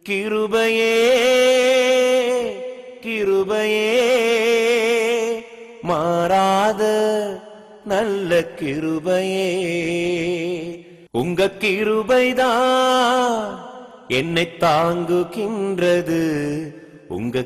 கிருபையே கிருபையே மாறாத நல்ல கிருபையே உங்க கிருபைதான் என்னை தாங்குகின்றது உங்க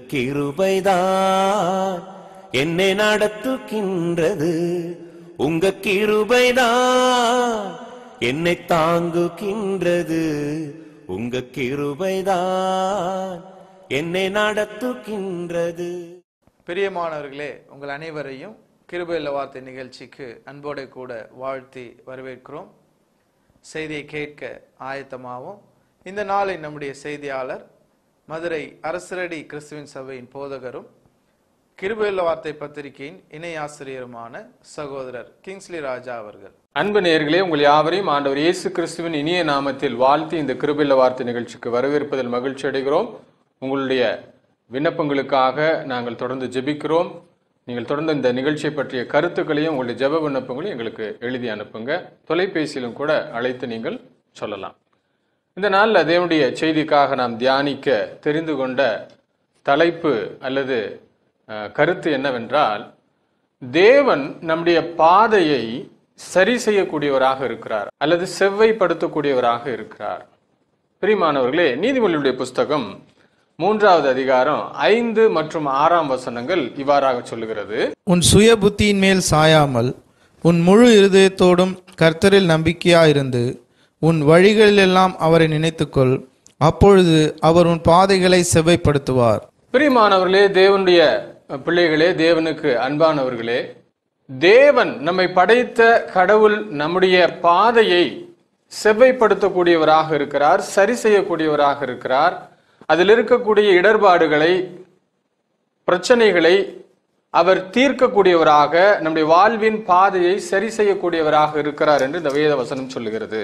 கிருபைதான் என்னை நடத்துகின்றது உங்க கிருபைதான் என்னை தாங்குகின்றது உங்க கிருபைதான் என்னை நடத்துகின்றது பிரியமானவர்களே உங்கள் அனைவரையும் கிருபையில வார்த்தை நிகழ்ச்சிக்கு அன்போடு கூட வாழ்த்தி வரவேற்கிறோம் செய்தியை கேட்க ஆயத்தமாகவும் இந்த நாளை நம்முடைய செய்தியாளர் மதுரை அரசரடி கிறிஸ்துவின் சபையின் போதகரும் கிருபையுள்ள வார்த்தை பத்திரிகையின் இணை ஆசிரியருமான சகோதரர் கிங்ஸ்லி ராஜா அவர்கள் அன்பு நேயர்களே உங்கள் யாவரையும் ஆண்டவர் இயேசு கிறிஸ்துவின் இனிய நாமத்தில் வாழ்த்தி இந்த கிருபில்ல வார்த்தை நிகழ்ச்சிக்கு வரவேற்பதில் மகிழ்ச்சி அடைகிறோம் உங்களுடைய விண்ணப்பங்களுக்காக நாங்கள் தொடர்ந்து ஜெபிக்கிறோம் நீங்கள் தொடர்ந்து இந்த நிகழ்ச்சியை பற்றிய கருத்துக்களையும் உங்களுடைய ஜெப விண்ணப்பங்களையும் எங்களுக்கு எழுதி அனுப்புங்க தொலைபேசியிலும் கூட அழைத்து நீங்கள் சொல்லலாம் இந்த நாளில் தேவனுடைய செய்திக்காக நாம் தியானிக்க தெரிந்து கொண்ட தலைப்பு அல்லது அஹ், கருத்து என்னவென்றால் தேவன் நம்முடைய பாதையை சரி செய்யக்கூடியவராக இருக்கிறார் அல்லது செவ்வைப்படுத்தக்கூடியவராக இருக்கிறார் பிரிமானவர்களே நீதிமொழியுடைய புஸ்தகம் மூன்றாவது அதிகாரம் ஐந்து மற்றும் ஆறாம் வசனங்கள் இவ்வாறாக சொல்லுகிறது உன் சுய புத்தியின் மேல் சாயாமல் உன் முழு இருதயத்தோடும் கர்த்தரில் நம்பிக்கையாயிருந்து உன் வழிகளிலெல்லாம் அவரை நினைத்துக்கொள் அப்பொழுது அவர் உன் பாதைகளை செவ்வைப்படுத்துவார் பிரியமானவர்களே தேவனுடைய பிள்ளைகளே தேவனுக்கு அன்பானவர்களே தேவன் நம்மை படைத்த கடவுள் நம்முடைய பாதையை செவ்வைப்படுத்தக்கூடியவராக இருக்கிறார் சரி செய்யக்கூடியவராக இருக்கிறார் அதில் இருக்கக்கூடிய இடர்பாடுகளை பிரச்சனைகளை அவர் தீர்க்கக்கூடியவராக நம்முடைய வாழ்வின் பாதையை சரி செய்யக்கூடியவராக இருக்கிறார் என்று இந்த வேத வசனம் சொல்லுகிறது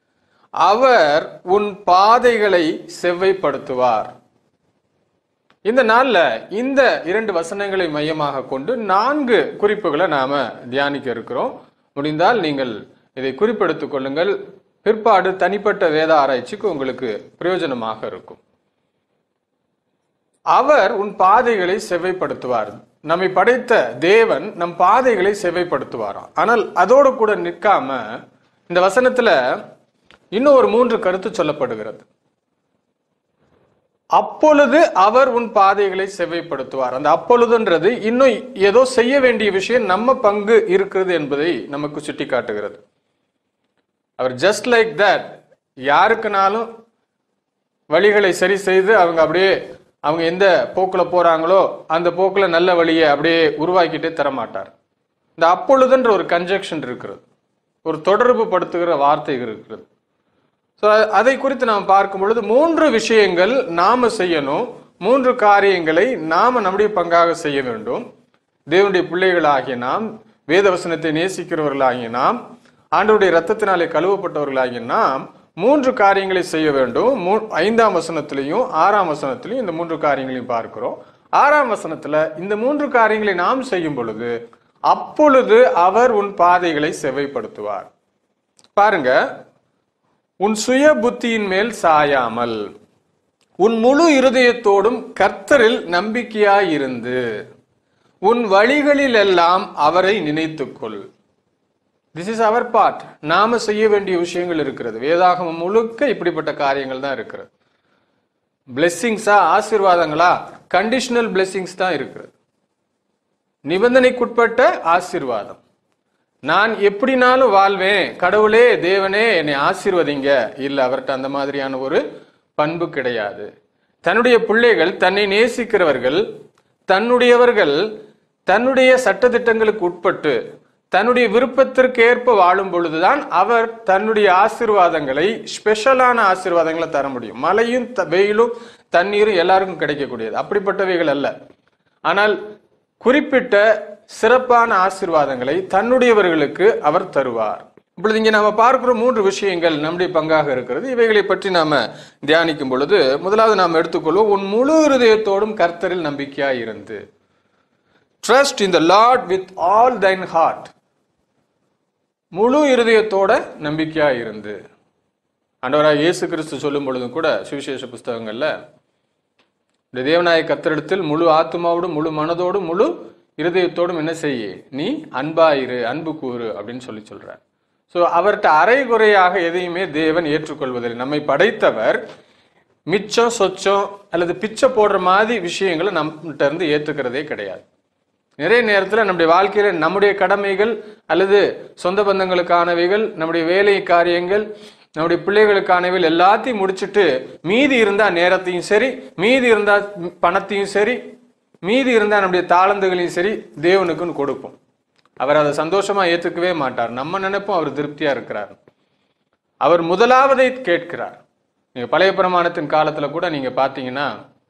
அவர் உன் பாதைகளை செவ்வைப்படுத்துவார் இந்த நாள்ல இந்த இரண்டு வசனங்களை மையமாக கொண்டு நான்கு குறிப்புகளை நாம தியானிக்க இருக்கிறோம் முடிந்தால் நீங்கள் இதை குறிப்பெடுத்துக் கொள்ளுங்கள் பிற்பாடு தனிப்பட்ட வேத ஆராய்ச்சிக்கு உங்களுக்கு பிரயோஜனமாக இருக்கும் அவர் உன் பாதைகளை செவ்வைப்படுத்துவார் நம்மை படைத்த தேவன் நம் பாதைகளை செவ்வைப்படுத்துவாராம் ஆனால் அதோடு கூட நிற்காம இந்த வசனத்துல இன்னும் ஒரு மூன்று கருத்து சொல்லப்படுகிறது அப்பொழுது அவர் உன் பாதைகளை செவ்வைப்படுத்துவார் அந்த அப்பொழுதுன்றது இன்னும் ஏதோ செய்ய வேண்டிய விஷயம் நம்ம பங்கு இருக்கிறது என்பதை நமக்கு சுட்டி காட்டுகிறது அவர் ஜஸ்ட் லைக் தட் யாருக்குனாலும் வழிகளை சரி செய்து அவங்க அப்படியே அவங்க எந்த போக்கில் போறாங்களோ அந்த போக்கில் நல்ல வழியை அப்படியே உருவாக்கிட்டே தரமாட்டார் இந்த அப்பொழுதுன்ற ஒரு கன்ஜெக்ஷன் இருக்கிறது ஒரு தொடர்பு படுத்துகிற வார்த்தை இருக்கிறது ஸோ அதை குறித்து நாம் பார்க்கும் பொழுது மூன்று விஷயங்கள் நாம செய்யணும் மூன்று காரியங்களை நாம நம்முடைய பங்காக செய்ய வேண்டும் தேவனுடைய பிள்ளைகளாகிய நாம் வேதவசனத்தை நேசிக்கிறவர்களாகிய நாம் ஆண்டவருடைய ரத்தத்தினாலே கழுவப்பட்டவர்களாகிய நாம் மூன்று காரியங்களை செய்ய வேண்டும் மூ- ஐந்தாம் வசனத்திலையும் ஆறாம் வசனத்திலையும் இந்த மூன்று காரியங்களையும் பார்க்கிறோம் ஆறாம் வசனத்துல இந்த மூன்று காரியங்களை நாம் செய்யும் பொழுது அப்பொழுது அவர் உன் பாதைகளை செவ்வைப்படுத்துவார் பாருங்க உன் சுய புத்தியின் மேல் சாயாமல் உன் முழு இருதயத்தோடும் கர்த்தரில் நம்பிக்கையாயிருந்து உன் வழிகளில் எல்லாம் அவரை நினைத்துக்கொள் திஸ் இஸ் அவர் பார்ட் நாம செய்ய வேண்டிய விஷயங்கள் இருக்கிறது வேதாகமம் முழுக்க இப்படிப்பட்ட காரியங்கள் தான் இருக்கிறது பிளெஸ்ஸிங்ஸா ஆசீர்வாதங்களா கண்டிஷனல் பிளெஸ்ஸிங்ஸ் தான் இருக்கிறது நிபந்தனைக்குட்பட்ட ஆசீர்வாதம் நான் எப்படினாலும் வாழ்வேன் கடவுளே தேவனே என்னை ஆசீர்வதிங்க இல்ல அவர்கிட்ட அந்த மாதிரியான ஒரு பண்பு கிடையாது தன்னுடைய பிள்ளைகள் தன்னை நேசிக்கிறவர்கள் தன்னுடையவர்கள் தன்னுடைய சட்டதிட்டங்களுக்கு உட்பட்டு தன்னுடைய விருப்பத்திற்கு ஏற்ப வாழும் பொழுதுதான் அவர் தன்னுடைய ஆசீர்வாதங்களை ஸ்பெஷலான ஆசீர்வாதங்களை தர முடியும் மழையும் த- வெயிலும் தண்ணீரும் எல்லாருக்கும் கிடைக்கக்கூடியது அப்படிப்பட்டவைகள் அல்ல ஆனால் குறிப்பிட்ட சிறப்பான ஆசீர்வாதங்களை தன்னுடையவர்களுக்கு அவர் தருவார் இப்பொழுது இங்கே நாம பார்க்கிற மூன்று விஷயங்கள் நம்முடைய பங்காக இருக்கிறது இவைகளை பற்றி நாம தியானிக்கும் பொழுது முதலாவது நாம் எடுத்துக்கொள்வோம் உன் முழு இருதயத்தோடும் கர்த்தரில் நம்பிக்கையாய் இருந்து trust in the Lord with all thine heart முழு இருதயத்தோட நம்பிக்கையா இருந்து ஆண்டவராக இயேசு கிறிஸ்து சொல்லும் பொழுதும் கூட சுவிசேஷ புஸ்தகங்கள்ல இந்த தேவநாய கத்தரிடத்தில் முழு ஆத்மாவோடும் முழு மனதோடும் முழு இருதயத்தோடும் என்ன செய்ய நீ அன்பாயிரு அன்பு கூறு அப்படின்னு சொல்லி சொல்றார் ஸோ அவர்கிட்ட அரைகுறையாக எதையுமே தேவன் ஏற்றுக்கொள்வதில்லை நம்மை படைத்தவர் மிச்சம் சொச்சம் அல்லது பிச்சை போடுற மாதிரி விஷயங்களை நம்மகிட்ட இருந்து ஏற்றுக்கிறதே கிடையாது நிறைய நேரத்தில் நம்முடைய வாழ்க்கையில நம்முடைய கடமைகள் அல்லது சொந்த பந்தங்களுக்கானவைகள் நம்முடைய வேலை காரியங்கள் நம்முடைய பிள்ளைகளுக்கானவைகள் எல்லாத்தையும் முடிச்சுட்டு மீதி இருந்தா நேரத்தையும் சரி மீதி இருந்தா பணத்தையும் சரி மீதி இருந்தா நம்முடைய தாளந்துகளையும் சரி தேவனுக்குன்னு கொடுப்போம் அவர் அதை சந்தோஷமா ஏத்துக்கவே மாட்டார் நம்ம நினைப்போம் அவர் திருப்தியா இருக்கிறார் அவர் முதலாவதை கேட்கிறார் நீங்க பழைய பிரமாணத்தின் காலத்துல கூட நீங்க பாத்தீங்கன்னா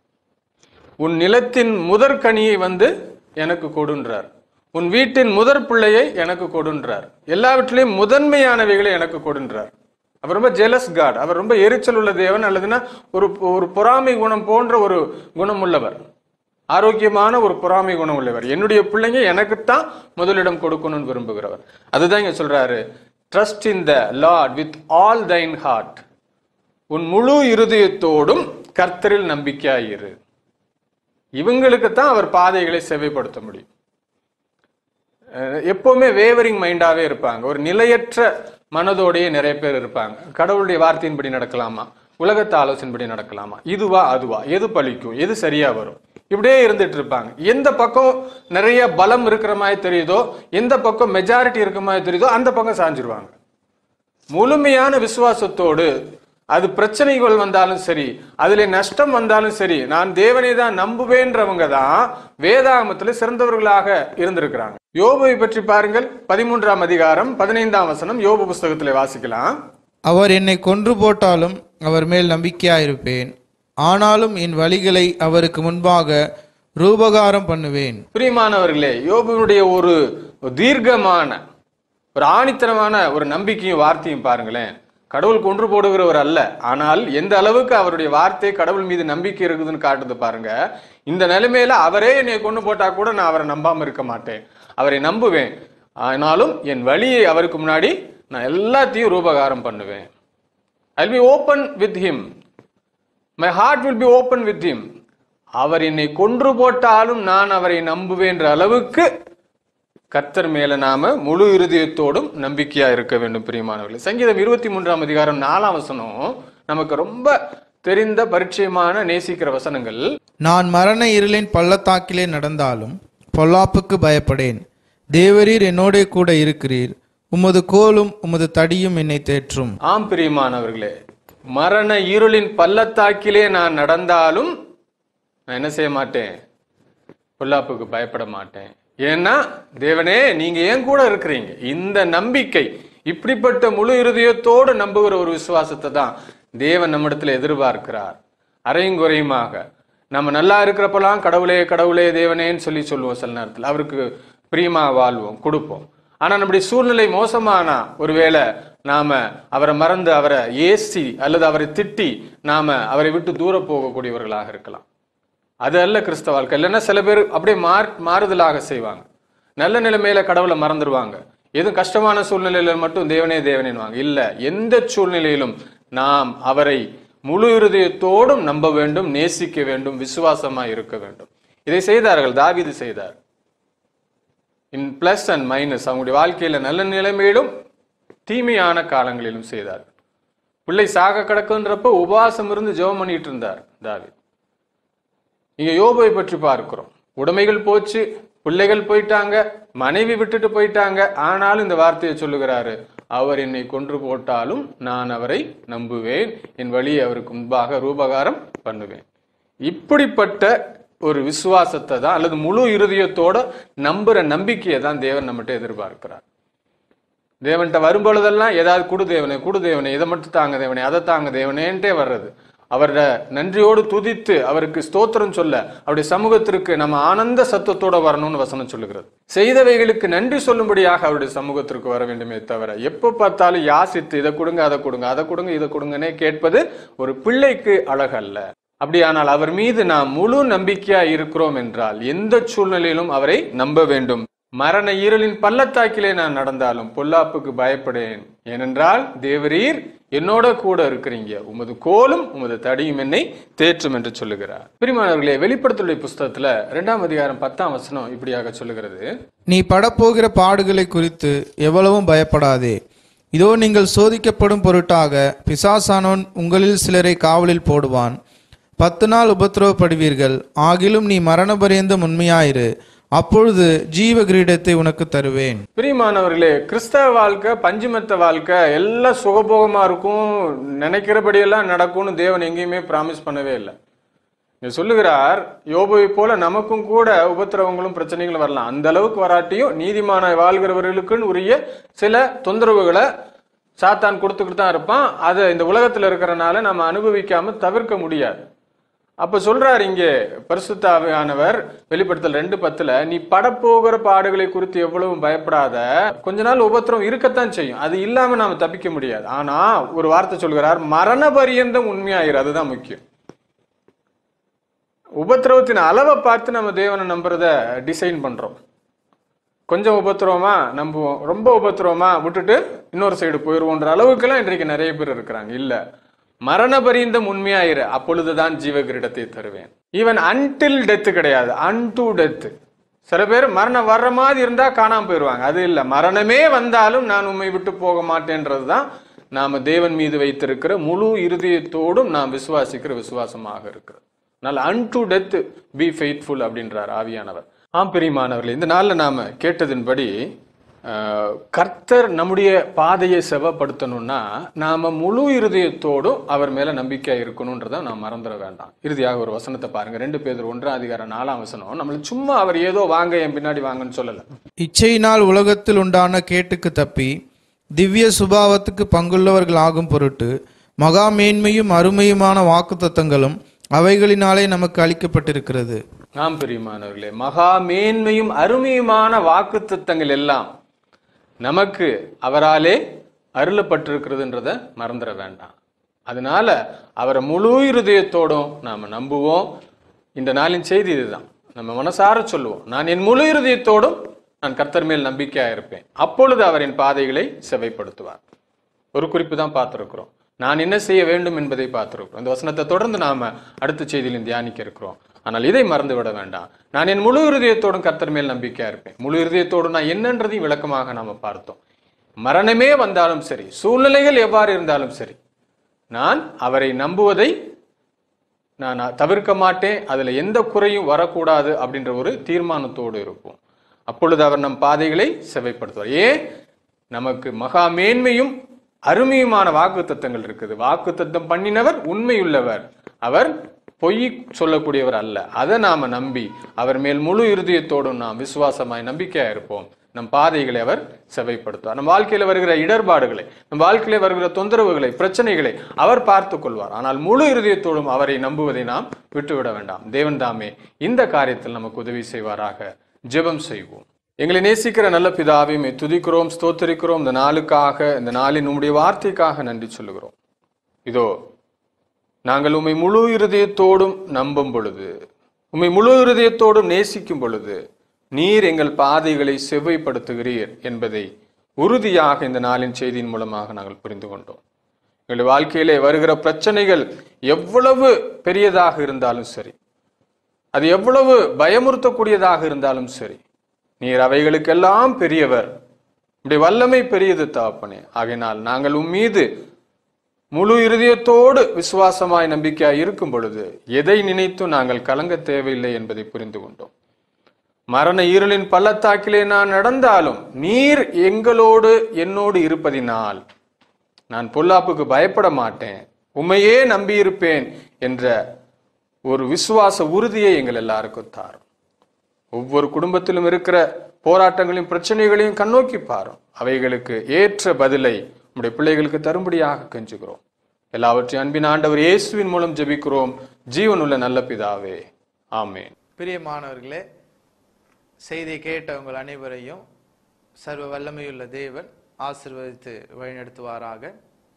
உன் நிலத்தின் முதற்கனியை வந்து எனக்கு கொடுன்றார் உன் வீட்டின் முதற் பிள்ளையை எனக்கு கொடுன்றார் எல்லாவற்றிலையும் முதன்மையானவைகளை எனக்கு கொடுன்றார் அவர் ரொம்ப ஜெலஸ் காட் அவர் ரொம்ப எரிச்சல் உள்ள தேவன் அல்லதுன்னா ஒரு ஒரு பொறாமை குணம் போன்ற ஒரு குணம் உள்ளவர் ஆரோக்கியமான ஒரு பொறாமை குணம் உள்ளவர் என்னுடைய பிள்ளைங்க எனக்குத்தான் முதலிடம் கொடுக்கணும்னு விரும்புகிறவர் அதுதான் இங்க சொல்றாரு trust in the Lord with all thine heart உன் முழு இருதயத்தோடும் கர்த்தரில் நம்பிக்கையாயிரு இவங்களுக்கு தான் அவர் பாதைகளை செவைப்படுத்த முடியும் அஹ் எப்பவுமே வேவரிங் மைண்டாவே இருப்பாங்க ஒரு நிலையற்ற மனதோடையே நிறைய பேர் இருப்பாங்க கடவுளுடைய வார்த்தையின்படி நடக்கலாமா உலகத்து ஆலோசனைப்படி நடக்கலாமா இதுவா அதுவா எது பலிக்கும் எது சரியா வரும் இப்படியே இருந்துட்டு இருப்பாங்க எந்த பக்கம் நிறைய பலம் இருக்கிற மாதிரி தெரியுதோ எந்த பக்கம் மெஜாரிட்டி இருக்கிற மாதிரி தெரியுதோ அந்த பக்கம் சாஞ்சிருவாங்க முழுமையான விசுவாசத்தோடு அது பிரச்சனைகள் வந்தாலும் சரி அதுல நஷ்டம் வந்தாலும் சரி நான் தேவனை தான் நம்புவேன்றவங்க தான் வேதாகமத்துல சிறந்தவர்களாக இருந்திருக்கிறாங்க யோபுவை பற்றி பாருங்கள் பதிமூன்றாம் அதிகாரம் பதினைந்தாம் வசனம் யோபு புஸ்தகத்திலே வாசிக்கலாம் அவர் என்னை கொன்று போட்டாலும் அவர் மேல் நம்பிக்கையாயிருப்பேன் ஆனாலும் என் வழிகளை அவருக்கு முன்பாக ரூபகாரம் பண்ணுவேன் பிரியமானவர்களே யோபுனுடைய ஒரு தீர்க்கமான ஒரு ஆணித்தனமான ஒரு நம்பிக்கையும் வார்த்தையும் பாருங்களேன் கடவுள் கொன்று போடுகிறவர் அல்ல ஆனால் எந்த அளவுக்கு அவருடைய வார்த்தை கடவுள் மீது நம்பிக்கை இருக்குதுன்னு காட்டுது பாருங்க இந்த நிலைமையில அவரே என்னை கொண்டு போட்டா கூட நான் அவரை நம்பாம இருக்க மாட்டேன் அவரை நம்புவேன் ஆனாலும் என் வழியை அவருக்கு முன்னாடி நான் எல்லாத்தையும் ரூபகாரம் பண்ணுவேன் I be open with him my heart will be open with him அவர் என்னை கொன்று போட்டாலும் நான் அவரை நம்புவேன்ற அளவுக்கு கர்த்தர் மேல நாம முழு இருதயத்தோடும் நம்பிக்கையா இருக்க வேண்டும் பிரியமானவர்களே சங்கீதம் இருபத்தி மூன்றாம் அதிகாரம் நாலாம் வசனம் நமக்கு ரொம்ப தெரிந்த பரிச்சயமான நேசிக்கிற வசனங்கள் நான் மரண இருளின் பள்ளத்தாக்கிலே நடந்தாலும் பொல்லாப்புக்கு பயப்படேன் தேவரீர் என்னோடே கூட இருக்கிறீர் உமது கோலும் உமது தடியும் என்னை தேற்றும் ஆம் பிரியமானவர்களே மரண இருளின் பள்ளத்தாக்கிலே நான் நடந்தாலும் நான் என்ன செய்ய மாட்டேன் பொல்லாப்புக்கு பயப்பட மாட்டேன் ஏன்னா தேவனே நீங்க ஏன் கூட இருக்கிறீங்க இந்த நம்பிக்கை இப்படிப்பட்ட முழு இருதயத்தோடு நம்புகிற ஒரு விசுவாசத்தை தான் தேவன் நம்மிடத்துல எதிர்பார்க்கிறார் அரையும் குறையுமாக நம்ம நல்லா இருக்கிறப்பெல்லாம் கடவுளே கடவுளே தேவனேன்னு சொல்லி சொல்லுவோம் சில நேரத்தில் அவருக்கு பிரியமா வாழ்வோம் கொடுப்போம் ஆனா நம்முடைய சூழ்நிலை மோசமானா ஒருவேளை நாம அவரை மறந்து அவரை ஏசி அல்லது அவரை திட்டி நாம அவரை விட்டு தூர போகக்கூடியவர்களாக இருக்கலாம் அது அல்ல கிறிஸ்தவ வாழ்க்கை இல்லைன்னா சில பேர் அப்படியே மார் மாறுதலாக செய்வாங்க நல்ல நிலைமையில கடவுளை மறந்துடுவாங்க எதுவும் கஷ்டமான சூழ்நிலையில மட்டும் தேவனே தேவனேன்வாங்க இல்ல எந்த சூழ்நிலையிலும் நாம் அவரை முழு இருதயத்தோடும் நம்ப வேண்டும் நேசிக்க வேண்டும் விசுவாசமா இருக்க வேண்டும் இதை செய்தார்கள் தாவீது செய்தார் இன் பிளஸ் அண்ட் மைனஸ் அவங்களுடைய வாழ்க்கையில நல்ல நிலைமையிலும் தீமையான காலங்களிலும் செய்தார் பிள்ளை சாக கிடக்குன்றப்ப உபவாசம் இருந்து ஜெபம் பண்ணிட்டு இருந்தார் தாவீது இங்க யோபை பற்றி பார்க்கிறோம் உடைமைகள் போச்சு பிள்ளைகள் போயிட்டாங்க மனைவி விட்டுட்டு போயிட்டாங்க ஆனாலும் இந்த வார்த்தையை சொல்லுகிறாரு அவர் என்னை கொன்று போட்டாலும் நான் அவரை நம்புவேன் என் வழியை அவருக்கு முன்பாக ரூபகாரம் பண்ணுவேன் இப்படிப்பட்ட ஒரு விசுவாசத்தை தான் அல்லது முழு இருதயத்தோட நம்புற நம்பிக்கையை தான் தேவன் நம்மகிட்ட எதிர்பார்க்கிறார் தேவன்கிட்ட வரும்பொழுதெல்லாம் ஏதாவது குடு தேவனே குடு தேவனே இதை மட்டும் தாங்க தேவனே அதை தாங்க தேவனேன்ட்டே வர்றது அவரோட நன்றியோடு துதித்து அவருக்கு ஸ்தோத்திரம் சொல்ல அவருடைய சமூகத்திற்கு நம்ம ஆனந்த சத்தத்தோட வரணும்னு வசனம் சொல்லுகிறது செய்தவைகளுக்கு நன்றி சொல்லும்படியாக அவருடைய சமூகத்திற்கு வர வேண்டுமே தவிர எப்ப பார்த்தாலும் யாசித்து இதை கொடுங்க அதை கொடுங்க அதை கொடுங்க இதை கொடுங்கன்னே கேட்பது ஒரு பிள்ளைக்கு அழகல்ல அப்படியானால் அவர் மீது நாம் முழு நம்பிக்கையா இருக்கிறோம் என்றால் எந்த சூழ்நிலையிலும் அவரை நம்ப வேண்டும் மரண ஈரலின் பள்ளத்தாக்கிலே நான் நடந்தாலும் பொல்லாப்புக்கு பயப்படேன் ஏனென்றால் தேவரீர் என்னோட கூட இருக்கிறீங்க உமது கோலும் உமது தடியும் என்னை தேற்றும் என்று சொல்லுகிறார் பிரிமானவர்களே வெளிப்படுத்தலுடைய புஸ்தகத்துல இரண்டாம் அதிகாரம் பத்தாம் வசனம் இப்படியாக சொல்லுகிறது நீ படப்போகிற பாடுகளை குறித்து எவ்வளவும் பயப்படாதே இதோ நீங்கள் சோதிக்கப்படும் பொருட்டாக பிசாசானோன் உங்களில் சிலரை காவலில் போடுவான் பத்து நாள் உபத்திரவப்படுவீர்கள் ஆகிலும் நீ மரணபரியந்தம் உண்மையாயிரு அப்பொழுது ஜீவ கிரீடத்தை உனக்கு தருவேன் பிரியமானவர்களே கிறிஸ்தவ வாழ்க்கை பஞ்சுமெத்த வாழ்க்கை எல்லாம் சுகபோகமா இருக்கும் நினைக்கிறபடியெல்லாம் நடக்கும்னு தேவன் எங்கேயுமே பிராமிஸ் பண்ணவே இல்லை இங்க சொல்லுகிறார் யோபுவை போல நமக்கும் கூட உபத்திரவங்களும் பிரச்சனைகளும் வரலாம் அந்த அளவுக்கு வராட்டியும் நீதிமான வாழ்கிறவர்களுக்குன்னு உரிய சில தொந்தரவுகளை சாத்தான் கொடுத்துக்கிட்டு தான் இருப்பான் அதை இந்த உலகத்துல இருக்கிறனால நம்ம அனுபவிக்காம தவிர்க்க முடியாது அப்ப சொல்றார் இங்கே பரிசுத்தாவியானவர் வெளிப்படுத்தல் ரெண்டு பத்துல நீ படப்போகிற பாடுகளை குறித்து எவ்வளவு பயப்படாத கொஞ்ச நாள் உபத்திரம் இருக்கத்தான் செய்யும் அது இல்லாம நாம தப்பிக்க முடியாது ஆனா ஒரு வார்த்தை சொல்கிறார் மரண பரியந்தம் உண்மையாயிரு அதுதான் முக்கியம் உபத்திரவத்தின் அளவை பார்த்து நம்ம தேவனை நம்புறத டிசைன் பண்றோம் கொஞ்சம் உபத்திரவமா நம்புவோம் ரொம்ப உபத்திரவமா விட்டுட்டு இன்னொரு சைடு போயிருவோன்ற அளவுக்குலாம் இன்றைக்கு நிறைய பேர் இருக்கிறாங்க இல்ல மரண பரியந்தம் உண்மையாயிரு அப்பொழுதுதான் ஜீவ கிரீடத்தை தருவேன் ஈவன் அன்டில் டெத்து கிடையாது அன்டு டெத்து சில பேர் மரணம் வர்ற மாதிரி இருந்தா காணாம போயிருவாங்க அது இல்ல மரணமே வந்தாலும் நான் உண்மை விட்டு போக மாட்டேன்றது தான் நாம தேவன் மீது வைத்திருக்கிற முழு இருதயத்தோடும் நாம் விசுவாசிக்கிற விசுவாசமாக இருக்கிறது அதனால அன்டு டெத் பி ஃபெய்த்ஃபுல் அப்படின்றார் ஆவியானவர் ஆம் பிரியமானவர்களே இந்த நாள்ல நாம கேட்டதின்படி அஹ், கர்த்தர் நம்முடைய பாதையை செவப்படுத்தணும்னா நாம முழு இருதயத்தோடும் அவர் மேல நம்பிக்கை இருக்கணும்ன்றத நாம் மறந்துட வேண்டாம் இறுதியாக ஒரு வசனத்தை பாருங்க ரெண்டு பேர் ஒன்றாம் அதிகாரம் நாலாம் வசனம் நம்மள சும்மா அவர் ஏதோ வாங்க என் பின்னாடி வாங்கன்னு சொல்லல இச்சையினால் உலகத்தில் உண்டான கேட்டுக்கு தப்பி திவ்ய சுபாவத்துக்கு பங்குள்ளவர்கள் ஆகும் பொருட்டு மகா மேன்மையும் அருமையுமான வாக்குத்தத்தங்களும் அவைகளினாலே நமக்கு அளிக்கப்பட்டிருக்கிறது ஆம் பிரியமானவர்களே மகா மேன்மையும் அருமையுமான வாக்குத்தத்தங்கள் எல்லாம் நமக்கு அவராலே அருளப்பட்டிருக்கிறதுன்றத மறந்துட வேண்டாம் அதனால அவரை முழு இருதயத்தோடும் நாம நம்புவோம் இந்த நாளின் செய்தி இதுதான் நம்ம மனசார சொல்லுவோம் நான் என் முழு இருதயத்தோடும் நான் கர்த்தர் மேல் நம்பிக்கையா இருப்பேன் அப்பொழுது அவர் என் பாதைகளை செவைப்படுத்துவார் ஒரு குறிப்பு தான் பார்த்துருக்கிறோம் நான் என்ன செய்ய வேண்டும் என்பதை பார்த்துருக்கிறோம் இந்த வசனத்தை தொடர்ந்து நாம அடுத்த செய்தியிலும் தியானிக்க இருக்கிறோம் ஆனால் இதை மறந்து விட வேண்டாம் நான் என் முழு இருதயத்தோடும் கர்த்தர் மேல் நம்பிக்கையா இருப்பேன் முழு இருதயத்தோடும் நான் என்னன்றதையும் விளக்கமாக நாம பார்த்தோம் மரணமே வந்தாலும் சரி சூழ்நிலைகள் எவ்வாறு இருந்தாலும் சரி நான் அவரை நம்புவதை நான் தவிர்க்க மாட்டேன் அதுல எந்த குறையும் வரக்கூடாது அப்படின்ற ஒரு தீர்மானத்தோடு இருப்போம் அப்பொழுது அவர் நம் பாதைகளை செவைப்படுத்துவார் ஏன் நமக்கு மகா மேன்மையும் அருமையுமான வாக்குத்தத்தங்கள் இருக்குது வாக்குத்தத்தம் பண்ணினவர் உண்மையுள்ளவர் அவர் பொய் சொல்லக்கூடியவர் அல்ல அதை நாம நம்பி அவர் மேல் முழு இருதயத்தோடும் நாம் விசுவாசமாய் நம்பிக்கையா இருப்போம் நம் பாதைகளை அவர் செவைப்படுத்துவார் நம் வாழ்க்கையில வருகிற இடர்பாடுகளை நம் வாழ்க்கையில வருகிற தொந்தரவுகளை பிரச்சனைகளை அவர் பார்த்து கொள்வார் ஆனால் முழு இருதயத்தோடும் அவரை நம்புவதை நாம் விட்டுவிட வேண்டாம் தேவன் தாமே இந்த காரியத்தில் நமக்கு உதவி செய்வாராக ஜெபம் செய்வோம் எங்களை நேசிக்கிற நல்ல பிதாவை உம்மை துதிக்கிறோம் ஸ்தோத்தரிக்கிறோம் இந்த நாளுக்காக இந்த நாளின் உம்முடைய வார்த்தைக்காக நன்றி சொல்லுகிறோம் இதோ நாங்கள் உம்மை முழு இருதயத்தோடும் நம்பும் பொழுது உம்மை முழு இருதயத்தோடும் நேசிக்கும் பொழுது நீர் எங்கள் பாதைகளை செவ்வைப்படுத்துகிறீர் என்பதை உறுதியாக இந்த நாளின் செய்தியின் மூலமாக நாங்கள் புரிந்து கொண்டோம் எங்கள் வாழ்க்கையிலே வருகிற பிரச்சனைகள் எவ்வளவு பெரியதாக இருந்தாலும் சரி அது எவ்வளவு பயமுறுத்தக்கூடியதாக இருந்தாலும் சரி நீர் அவைகளுக்கெல்லாம் பெரியவர் உடைய வல்லமை பெரியது தாப்பனே ஆகையினால் நாங்கள் உம் மீது முழு இருதயத்தோடு விசுவாசமாய் நம்பிக்கையாய் இருக்கும் பொழுது எதை நினைத்தும் நாங்கள் கலங்க தேவையில்லை என்பதை புரிந்து கொண்டோம் மரண இருளின் பள்ளத்தாக்கிலே நான் நடந்தாலும் நீர் எங்களோடு என்னோடு இருப்பதினால் நான் பொல்லாப்புக்கு பயப்பட மாட்டேன் உண்மையே நம்பியிருப்பேன் என்ற ஒரு விசுவாச உறுதியை எங்கள் எல்லாருக்கும் தாரும் ஒவ்வொரு குடும்பத்திலும் இருக்கிற போராட்டங்களையும் பிரச்சனைகளையும் கண்ணோக்கி பாரும் அவைகளுக்கு ஏற்ற பதிலை நம்முடைய பிள்ளைகளுக்கு தரும்படியாக கெஞ்சுகிறோம் எல்லாவற்றையும் அன்பின் ஆண்டவர் இயேசுவின் மூலம் ஜெபிக்கிறோம் ஜீவனுள்ள நல்ல பிதாவே ஆமென் பிரியமானவர்களே செய்தி கேட்ட உங்கள் அனைவரையும் சர்வ வல்லமையுள்ள தேவன் ஆசிர்வதித்து வழிநடத்துவாராக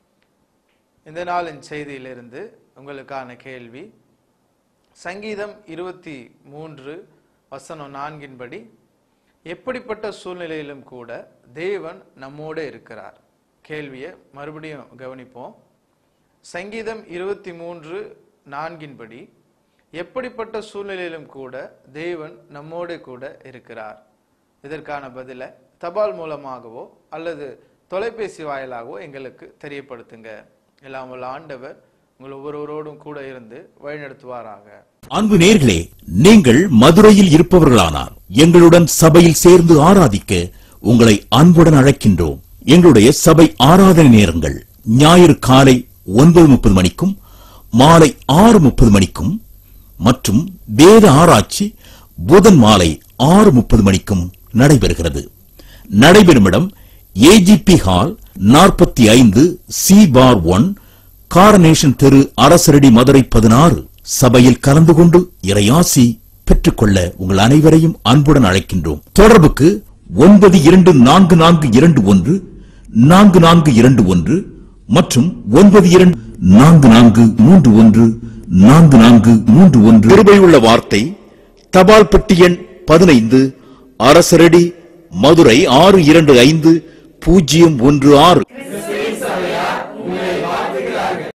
இந்த நாளின் செய்தியிலிருந்து உங்களுக்கான கேள்வி சங்கீதம் இருபத்தி மூன்று வசனம் நான்கின்படி எப்படிப்பட்ட சூழ்நிலையிலும் கூட தேவன் நம்மோட இருக்கிறார் கேள்வியை மறுபடியும் கவனிப்போம் சங்கீதம் இருபத்தி மூன்று நான்கின்படி எப்படிப்பட்ட சூழ்நிலையிலும் கூட தேவன் நம்மோடு கூட இருக்கிறார் இதற்கான பதிலை தபால் மூலமாகவோ அல்லது தொலைபேசி வாயிலாகவோ எங்களுக்கு தெரியப்படுத்துங்க எல்லாம் வல்ல ஆண்டவர் உங்கள் ஒவ்வொருவரோடும் கூட இருந்து வழிநடத்துவாராக அன்பு நேர்களே நீங்கள் மதுரையில் இருப்பவர்களானார் எங்களுடன் சபையில் சேர்ந்து ஆராதிக்க உங்களை அன்புடன் அழைக்கின்றோம் எங்களுடைய சபை ஆராதனை நேரங்கள் ஞாயிறு காலை ஒன்பது முப்பது மணிக்கும் மாலை ஆறு முப்பது மணிக்கும் மற்றும் வேத ஆராய்ச்சி புதன் மாலை ஆறு முப்பது மணிக்கும் நடைபெறுகிறது நடைபெறும் இடம் ஏஜிபி ஹால் நாற்பத்தி ஐந்து சி பார் ஒன் காரனேஷன் தெரு அரசரடி மதுரை பதினாறு சபையில் கலந்து கொண்டு இறையாசி பெற்றுக்கொள்ள உங்கள் அனைவரையும் அன்புடன் அழைக்கின்றோம் தொடர்புக்கு ஒன்பது இரண்டு நான்கு நான்கு இரண்டு ஒன்று நான்கு நான்கு இரண்டு ஒன்று மற்றும் ஒன்பது இரண்டு நான்கு நான்கு மூன்று ஒன்று நான்கு நான்கு மூன்று ஒன்று கிருபையுள்ள வார்த்தை தபால் பெட்டி எண் பதினைந்து அரசரடி மதுரை ஆறு இரண்டு ஐந்து பூஜ்ஜியம் ஒன்று ஆறு